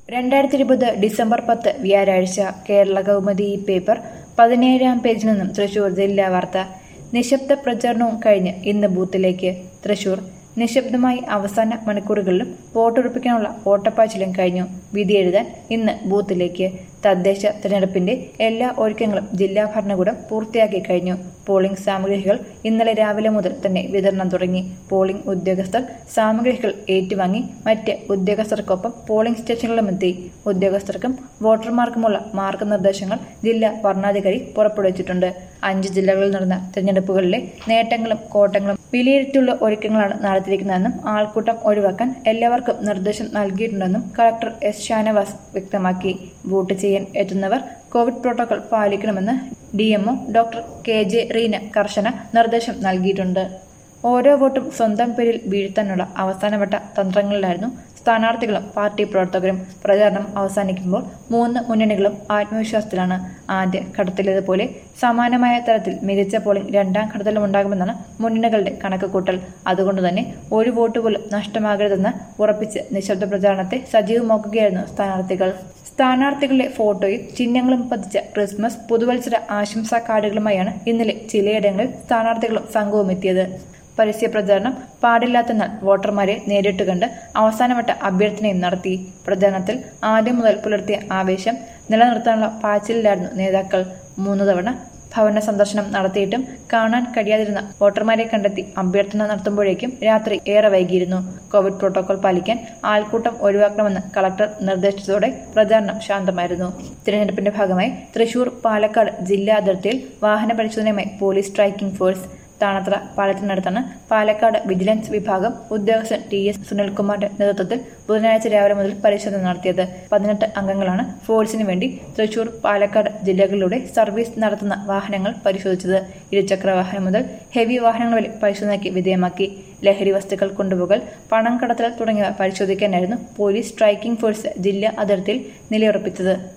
രണ്ടായിരത്തി ഇരുപത് ഡിസംബർ പത്ത് വ്യാഴാഴ്ച കേരള കൗമുദി ഈ പേപ്പർ പതിനേഴാം പേജിൽ നിന്നും തൃശൂർ ജില്ലാ വാർത്ത നിശബ്ദ പ്രചാരണവും കഴിഞ്ഞ് ഇന്ന് ബൂത്തിലേക്ക് തൃശൂർ നിശബ്ദമായി അവസാന മണിക്കൂറുകളിലും വോട്ടുറപ്പിക്കാനുള്ള ഓട്ടപ്പാച്ചിലും കഴിഞ്ഞു വിധി എഴുതാൻ ഇന്ന് ബൂത്തിലേക്ക് തദ്ദേശ തിരഞ്ഞെടുപ്പിന്റെ എല്ലാ ഒരുക്കങ്ങളും ജില്ലാ ഭരണകൂടം പൂർത്തിയാക്കി കഴിഞ്ഞു പോളിംഗ് സാമഗ്രികൾ ഇന്നലെ രാവിലെ മുതൽ തന്നെ വിതരണം തുടങ്ങി പോളിംഗ് ഉദ്യോഗസ്ഥർ സാമഗ്രികൾ ഏറ്റുവാങ്ങി മറ്റ് ഉദ്യോഗസ്ഥർക്കൊപ്പം പോളിംഗ് സ്റ്റേഷനുകളിലുമെത്തി ഉദ്യോഗസ്ഥർക്കും വോട്ടർമാർക്കുമുള്ള മാർഗനിർദ്ദേശങ്ങൾ ജില്ലാ വരണാധികാരി പുറപ്പെടുവിച്ചിട്ടുണ്ട് അഞ്ച് ജില്ലകളിൽ നടന്ന തിരഞ്ഞെടുപ്പുകളിലെ നേട്ടങ്ങളും കോട്ടങ്ങളും വിലയിരുത്തിയുള്ള ഒരുക്കങ്ങളാണ് നടത്തിയിരിക്കുന്നതെന്നും ആൾക്കൂട്ടം ഒഴിവാക്കാൻ എല്ലാവർക്കും നിർദ്ദേശം നൽകിയിട്ടുണ്ടെന്നും കളക്ടർ എസ് ഷാനവാസ് വ്യക്തമാക്കി വോട്ട് ചെയ്യാൻ എത്തുന്നവർ കോവിഡ് പ്രോട്ടോകോൾ പാലിക്കണമെന്ന് D MO doctor K J Reena കർശന നിർദ്ദേശം നൽകിയിട്ടുണ്ട് ഓരോ വോട്ടും സ്വന്തം പേരിൽ വീഴ്ത്താനുള്ള അവസാനവട്ട തന്ത്രങ്ങളിലായിരുന്നു സ്ഥാനാർത്ഥികളും പാർട്ടി പ്രവർത്തകരും പ്രചാരണം അവസാനിക്കുമ്പോൾ മൂന്ന് മുന്നണികളും ആത്മവിശ്വാസത്തിലാണ് ആദ്യ ഘട്ടത്തിലേതുപോലെ സമാനമായ തരത്തിൽ മികച്ച പോളിംഗ് രണ്ടാം ഘട്ടത്തിലും ഉണ്ടാകുമെന്നാണ് മുന്നണികളുടെ കണക്കുകൂട്ടൽ അതുകൊണ്ട് തന്നെ ഒരു വോട്ട് പോലും നഷ്ടമാകരുതെന്ന് ഉറപ്പിച്ച് നിശബ്ദ പ്രചാരണത്തെ സജീവമാക്കുകയായിരുന്നു സ്ഥാനാർത്ഥികൾ സ്ഥാനാർത്ഥികളുടെ ഫോട്ടോയും ചിഹ്നങ്ങളും പതിച്ച ക്രിസ്മസ് പുതുവത്സര ആശംസാ കാർഡുകളുമായാണ് ഇന്നലെ ചിലയിടങ്ങളിൽ സ്ഥാനാർത്ഥികളും സംഘവും എത്തിയത് പരസ്യ പ്രചാരണം പാടില്ലാത്തെന്നാൽ വോട്ടർമാരെ നേരിട്ട് കണ്ട് അവസാനവട്ട അഭ്യർത്ഥനയും നടത്തി പ്രചാരണത്തിൽ ആദ്യം മുതൽ പുലർത്തിയ ആവേശം നിലനിർത്താനുള്ള പാച്ചിലായിരുന്നു നേതാക്കൾ മൂന്ന് തവണ ഭവന സന്ദർശനം നടത്തിയിട്ടും കാണാൻ കഴിയാതിരുന്ന വോട്ടർമാരെ കണ്ടെത്തി അഭ്യർത്ഥന നടത്തുമ്പോഴേക്കും രാത്രി ഏറെ വൈകിയിരുന്നു കോവിഡ് പ്രോട്ടോകോൾ പാലിക്കാൻ ആൾക്കൂട്ടം ഒഴിവാക്കണമെന്ന് കളക്ടർ നിർദ്ദേശിച്ചതോടെ പ്രചാരണം ശാന്തമായിരുന്നു തിരഞ്ഞെടുപ്പിന്റെ ഭാഗമായി തൃശൂർ പാലക്കാട് ജില്ലാ അതിർത്തിയിൽ വാഹന പരിശോധനയുമായി പോലീസ് സ്ട്രൈക്കിംഗ് ഫോഴ്സ് താണത്ര പാലത്തിനടുത്താണ് പാലക്കാട് വിജിലൻസ് വിഭാഗം ഉദ്യോഗസ്ഥൻ ടി എസ് സുനിൽകുമാറിന്റെ നേതൃത്വത്തിൽ ബുധനാഴ്ച രാവിലെ മുതൽ പരിശോധന നടത്തിയത് പതിനെട്ട് അംഗങ്ങളാണ് ഫോഴ്സിന് വേണ്ടി തൃശൂർ പാലക്കാട് ജില്ലകളിലൂടെ സർവീസ് നടത്തുന്ന വാഹനങ്ങൾ പരിശോധിച്ചത് ഇരുചക്ര വാഹനം മുതൽ ഹെവി വാഹനങ്ങൾ വരെ പരിശോധനയ്ക്ക് വിധേയമാക്കി ലഹരി വസ്തുക്കൾ കൊണ്ടുപോകൽ പണം കടത്തൽ തുടങ്ങിയവ പരിശോധിക്കാനായിരുന്നു പോലീസ് സ്ട്രൈക്കിംഗ് ഫോഴ്സ് ജില്ലാ അതിർത്തിയിൽ നിലയുറപ്പിച്ചത്